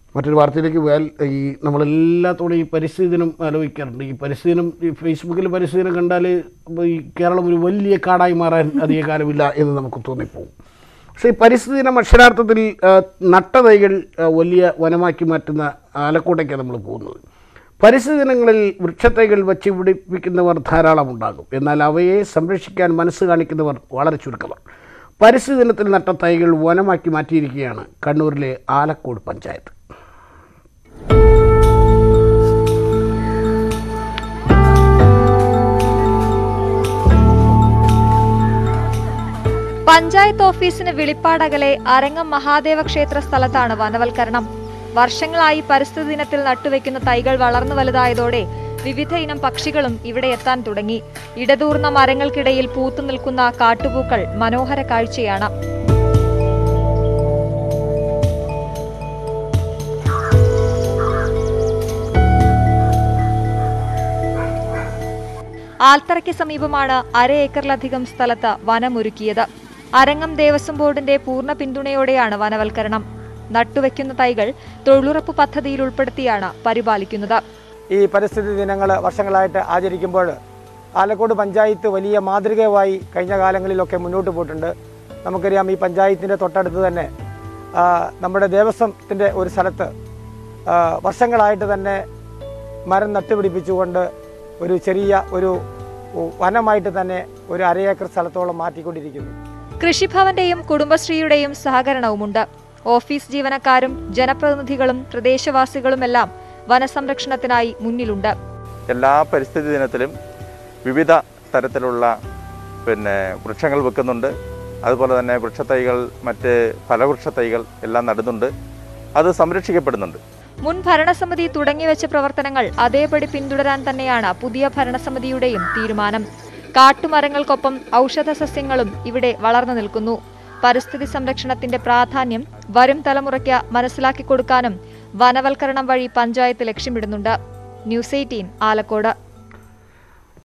മറ്റൊരു വാർത്തയിലേക്ക് പോയാൽ ഈ നമ്മളെല്ലാത്തോടെ ഈ പരിസ്ഥിതി ദിനം ആലോചിക്കാറുണ്ട് ഈ പരിസ്ഥിതി ദിനം ഈ ഫേസ്ബുക്കിൽ പരിസ്ഥിതി ദിനം കണ്ടാൽ ഈ കേരളം ഒരു വലിയ കാടായി മാറാൻ അധിക കാലമില്ല എന്ന് നമുക്ക് തോന്നിപ്പോകും പക്ഷേ ഈ പരിസ്ഥിതി ദിനം അക്ഷരാർത്ഥത്തിൽ ആ, നട്ട തൈകൾ ആ, വലിയ വനമാക്കി മാറ്റുന്ന ആലക്കോട്ടയ്ക്കാണ് നമ്മൾ പോകുന്നത് പരിസ്ഥിതി ദിനങ്ങളിൽ വൃക്ഷത്തൈകൾ വച്ച് പിടിപ്പിക്കുന്നവർ ധാരാളം ഉണ്ടാകും എന്നാൽ അവയെ സംരക്ഷിക്കാൻ മനസ്സ് കാണിക്കുന്നവർ വളരെ ചുരുക്കമാണ് പരിസ്ഥിതി ദിനത്തിൽ നട്ട തൈകൾ വനമാക്കി മാറ്റിയിരിക്കുകയാണ് കണ്ണൂരിലെ ആലക്കോട് പഞ്ചായത്ത് പഞ്ചായത്ത് ഓഫീസിന് വിളിപ്പാടകലെ അരങ്ങം മഹാദേവ ക്ഷേത്ര സ്ഥലത്താണ് വനവൽക്കരണം വർഷങ്ങളായി പരിസ്ഥിതി ദിനത്തിൽ നട്ടുവെക്കുന്ന തൈകൾ വളർന്നു വലുതായതോടെ വിവിധ ഇനം പക്ഷികളും ഇവിടെ എത്താൻ തുടങ്ങി ഇടതൂർന്ന മരങ്ങൾക്കിടയിൽ പൂത്തു നിൽക്കുന്ന കാട്ടുപൂക്കൾ മനോഹര കാഴ്ചയാണ് ആൽത്തറയ്ക്ക് സമീപമാണ് അര ഏക്കറിലധികം സ്ഥലത്ത് വനമൊരുക്കിയത് അരങ്ങം ദേവസ്വം ബോർഡിന്റെ പൂർണ്ണ പിന്തുണയോടെയാണ് വനവൽക്കരണം നട്ടുവെക്കുന്ന തൈകൾ തൊഴിലുറപ്പ് പദ്ധതിയിൽ ഉൾപ്പെടുത്തിയാണ് പരിപാലിക്കുന്നത് ഈ പരിസ്ഥിതി ദിനങ്ങൾ വർഷങ്ങളായിട്ട് ആചരിക്കുമ്പോൾ ആലക്കോട് പഞ്ചായത്ത് വലിയ മാതൃകയായി കഴിഞ്ഞ കാലങ്ങളിലൊക്കെ മുന്നോട്ട് പോയിട്ടുണ്ട് നമുക്കറിയാം ഈ പഞ്ചായത്തിൻ്റെ തൊട്ടടുത്ത് തന്നെ ആ, നമ്മുടെ ദേവസ്വത്തിൻ്റെ ഒരു സ്ഥലത്ത് ആ, വർഷങ്ങളായിട്ട് തന്നെ മരം നട്ടുപിടിപ്പിച്ചുകൊണ്ട് ഒരു ചെറിയ ഒരു വനമായിട്ട് തന്നെ ഒരു അരയേക്കർ സ്ഥലത്തോളം മാറ്റിക്കൊണ്ടിരിക്കുന്നു കൃഷിഭവന്റെയും കുടുംബശ്രീയുടെയും സഹകരണവുമുണ്ട് ഓഫീസ് ജീവനക്കാരും ജനപ്രതിനിധികളും പ്രദേശവാസികളുമെല്ലാം വനസംരക്ഷണത്തിനായി മുന്നിലുണ്ട് എല്ലാ പരിസ്ഥിതി ദിനത്തിലും വിവിധ തരത്തിലുള്ള പിന്നെ വൃക്ഷങ്ങൾ വെക്കുന്നുണ്ട് അതുപോലെ തന്നെ വൃക്ഷത്തൈകൾ മറ്റ് ഫലവൃക്ഷത്തൈകൾ എല്ലാം നടുന്നുണ്ട് അത് സംരക്ഷിക്കപ്പെടുന്നുണ്ട് മുൻ ഭരണസമിതി തുടങ്ങിവെച്ച പ്രവർത്തനങ്ങൾ അതേപടി പിന്തുടരാൻ തന്നെയാണ് പുതിയ ഭരണസമിതിയുടെയും തീരുമാനം കാട്ടുമരങ്ങൾക്കൊപ്പം ഔഷധ സസ്യങ്ങളും ഇവിടെ വളർന്നു നിൽക്കുന്നു പരിസ്ഥിതി സംരക്ഷണത്തിന്റെ പ്രാധാന്യം വരും തലമുറയ്ക്ക് മനസ്സിലാക്കി കൊടുക്കാനും വനവൽക്കരണം വഴി പഞ്ചായത്ത് ലക്ഷ്യമിടുന്നുണ്ട് ന്യൂസ് എയ്റ്റീൻ ആലക്കോട്